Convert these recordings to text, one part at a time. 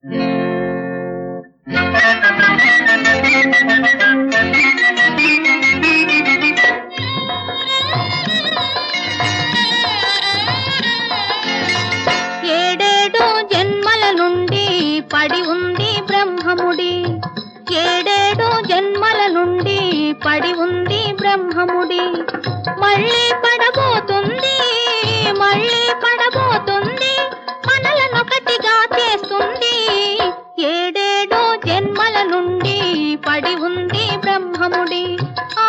ఏడేడు జన్మల నుండి పడి ఉంది బ్రహ్మముడి ఏడేడు జన్మల నుండి పడి ఉంది బ్రహ్మముడి మళ్ళీ పడబోతుంది మళ్ళీ పడబోతుంది మనలనొకటిగా చేస్తుంది ఏడేడు జన్మల నుండి పడి ఉంది బ్రహ్మముడి ఆ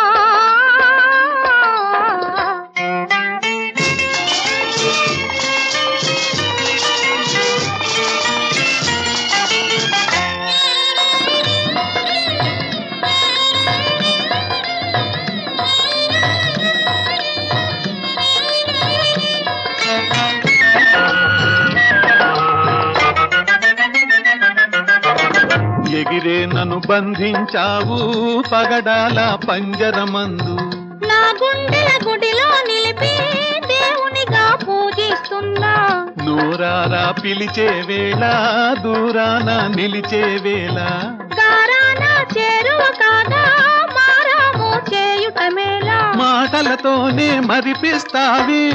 ఎగిరే నన్ను బంధించావు పగడాల పంజరమందు నా గుండెల గుడిలో నిలిపి దేవునిగా పూజిస్తున్నా నూరారా పిలిచే వేళ దూరాన నిలిచే వేళ గారాన చేరువ కాగా మారాము చేయుట మేలా మాటలతోనే మరిపిస్తావి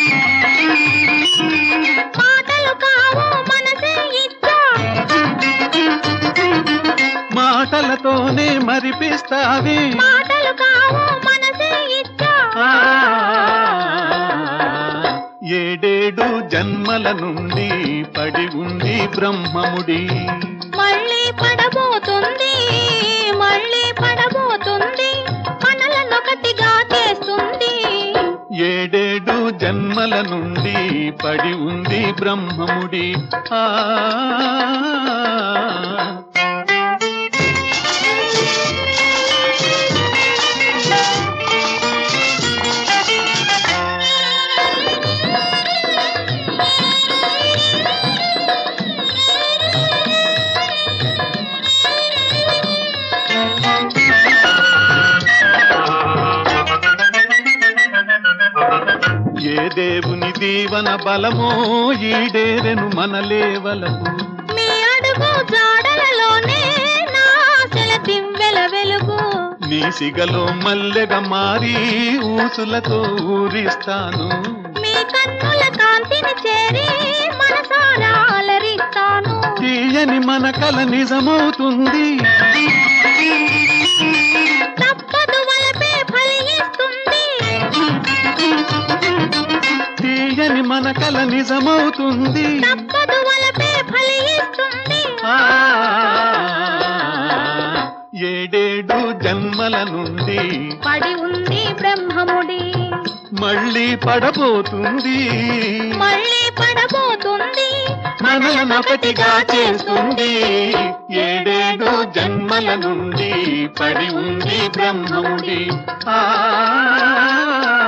మాటలు కావు మనసే ఇచ్చా మాటలతోనే మరిపిస్తావి మాటలు కావు మనసే ఇచ్చా ఆ, ఏడేడు జన్మల నుండి పడి ఉంది బ్రహ్మముడి మళ్ళీ పడబోతుంది మళ్ళీ పడబోతుంది మనలనొకటిగా చేస్తుంది ఏడేడు జన్మల నుండి పడి ఉంది బ్రహ్మముడి ఆ ఏ దేవుని దీవన బలమో ఈడేరెను మనలేవలకు మీ అడుగు జాడలలోనే నా ఆశల దివ్వెల వెలుగు నీ సిగలో మల్లెగా మారి ఊసులతో ఊరిస్తాను మీ కన్నుల కాంతిని చేరి మనసారా అలరిస్తాను తీయని మన కల నిజమవుతుంది తప్పదు వలపే ఫలిస్తుంది తీయని మన కల నిజమవుతుంది తప్పదు వలపే ఫలిస్తుంది ఆ, ఏడేడు జన్మల నుండి పడి ఉంది బ్రహ్మముడి మళ్ళీ పడబోతుంది మళ్ళీ పడబోతుంది మనలనొకటిగా చేస్తుంది ఏడేడు జన్మల నుండి పడి ఉంది బ్రహ్మముడి ఆ